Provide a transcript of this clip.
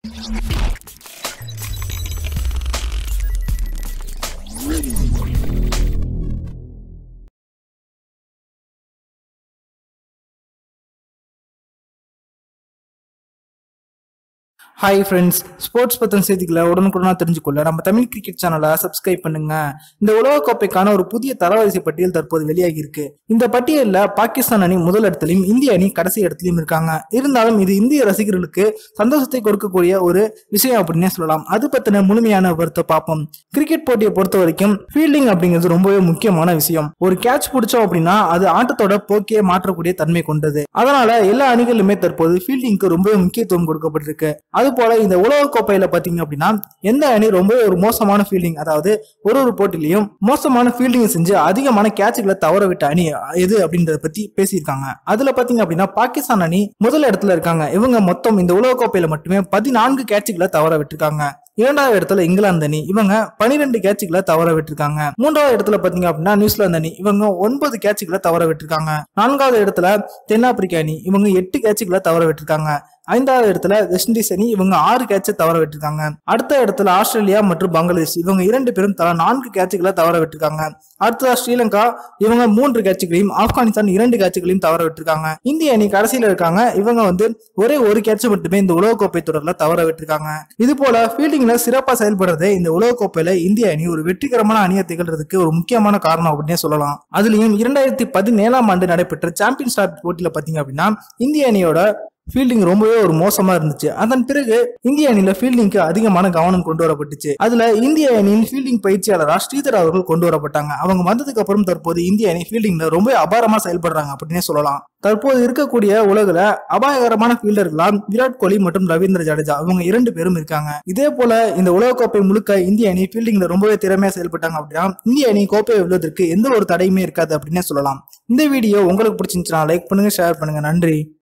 hi friends sports பற்றின செய்திகளை உடனுக்குடனாக தெரிஞ்சுக்கொள்ள நம்ம தமிழ் கிரிக்கெட் சேனலை சப்ஸ்கிரைப் பண்ணுங்க இந்த உலகக்கோப்பைக்கான ஒரு புதிய தரவரிசை பட்டியல் தற்போது வெளியாகி இருக்கு இந்த பட்டியலில் பாகிஸ்தான் அணி முதல் இடத்துலையும் இந்திய அணி கடைசி இடத்துலையும் இருக்காங்க இருந்தாலும் இது இந்திய ரசிகர்களுக்கு சந்தோஷத்தை கொடுக்கக்கூடிய ஒரு விஷயம் அப்படின்னே சொல்லலாம் அது பற்றின முழுமையான விவரத்தை பார்ப்போம் கிரிக்கெட் போட்டியை பொறுத்த வரைக்கும் ஃபீல்டிங் அப்படிங்கிறது ரொம்பவே முக்கியமான விஷயம் ஒரு கேட்ச் பிடிச்சோம் அப்படின்னா அது ஆட்டத்தோட போக்கே மாற்றக்கூடிய தன்மை கொண்டது அதனால எல்லா அணிகளுமே தற்போது ஃபீல்டிங்க்கு ரொம்பவே முக்கியத்துவம் கொடுக்கப்பட்டிருக்கு அது போல இந்த உலக கோப்பையில பாத்தீங்க அப்படின்னா எந்த அணி ரொம்ப ஒரு மோசமான ஃபீல்டிங் அதாவது ஒரு ஒரு போட்டிலையும் மோசமான ஃபீல்டிங் செஞ்சு அதிகமான கேட்சுகளை தவற விட்ட அணி எது அப்படின்றத பத்தி பேசியிருக்காங்க அதுல பாத்தீங்க அப்படின்னா பாகிஸ்தான் அணி முதல் இடத்துல இருக்காங்க இவங்க மொத்தம் இந்த உலக கோப்பையில மட்டுமே பதினான்கு கேட்சுகளை தவற விட்டுருக்காங்க இரண்டாவது இடத்துல இங்கிலாந்து அணி இவங்க பனிரெண்டு கேட்சுகளை தவற விட்டுருக்காங்க மூன்றாவது இடத்துல பாத்தீங்க அப்படின்னா நியூசிலாந்து அணி இவங்க ஒன்பது கேட்சுகளை தவற விட்டுருக்காங்க நான்காவது இடத்துல தென்னாப்பிரிக்கா அணி இவங்க எட்டு கேட்சுகளை தவற விட்டுருக்காங்க ஐந்தாவது இடத்துல வெஸ்ட் இண்டீஸ் அணி இவங்க ஆறு கேட்சை தவற விட்டுருக்காங்க அடுத்த இடத்துல ஆஸ்திரேலியா மற்றும் பங்களாதேஷ் இவங்க இரண்டு பேரும் தலா நான்கு கேட்சுகளை தவற விட்டுருக்காங்க அடுத்ததா ஸ்ரீலங்கா இவங்க மூன்று கேட்சுகளையும் ஆப்கானிஸ்தான் இரண்டு கேட்சுகளையும் தவற விட்டுருக்காங்க இந்திய அணி கடைசியில இருக்காங்க இவங்க வந்து ஒரே ஒரு கேட்ச் மட்டுமே இந்த உலகக்கோப்பை தொடர்ல தவற விட்டுருக்காங்க இது போல ஃபீல்டிங்ல சிறப்பா செயல்படுறதே இந்த உலகக்கோப்பையில இந்திய அணி ஒரு வெற்றிகரமான அணியை திகழ்றதுக்கு ஒரு முக்கியமான காரணம் அப்படின்னே சொல்லலாம் அதுலயும் இரண்டாயிரத்தி பதினேழாம் ஆண்டு நடைபெற்ற சாம்பியன்ஸ் ட்ராபி போட்டியில பாத்தீங்க அப்படின்னா இந்திய அணியோட ஃபீல்டிங் ரொம்பவே ஒரு மோசமா இருந்துச்சு அதன் பிறகு இந்திய அணியில ஃபீல்டிங்க்கு அதிகமான கவனம் கொண்டு வரப்பட்டுச்சு அதுல இந்திய அணியின் ஃபீல்டிங் பயிற்சியாளரா ஸ்ரீதர் அவர்கள் கொண்டு வரப்பட்டாங்க அவங்க வந்ததுக்கு அப்புறம் தற்போது இந்திய அணி ஃபீல்டிங்ல ரொம்ப அபாரமா செயல்படுறாங்க அப்படின்னே சொல்லலாம் தற்போது இருக்கக்கூடிய உலகில் அபாயகரமான ஃபீல்டர்களாம் விராட் கோலி மற்றும் ரவீந்திர ஜடேஜா அவங்க இரண்டு பேரும் இருக்காங்க இதே போல இந்த உலகக்கோப்பை முழுக்க இந்திய அணி ஃபீல்டிங்ல ரொம்பவே திறமையா செயல்பட்டாங்க அப்படின்னா இந்திய அணி கோப்பையை வெல்வதற்கு எந்த ஒரு தடையுமே இருக்காது அப்படின்னே சொல்லலாம் இந்த வீடியோ உங்களுக்கு பிடிச்சிருந்துச்சுன்னா லைக் பண்ணுங்க ஷேர் பண்ணுங்க நன்றி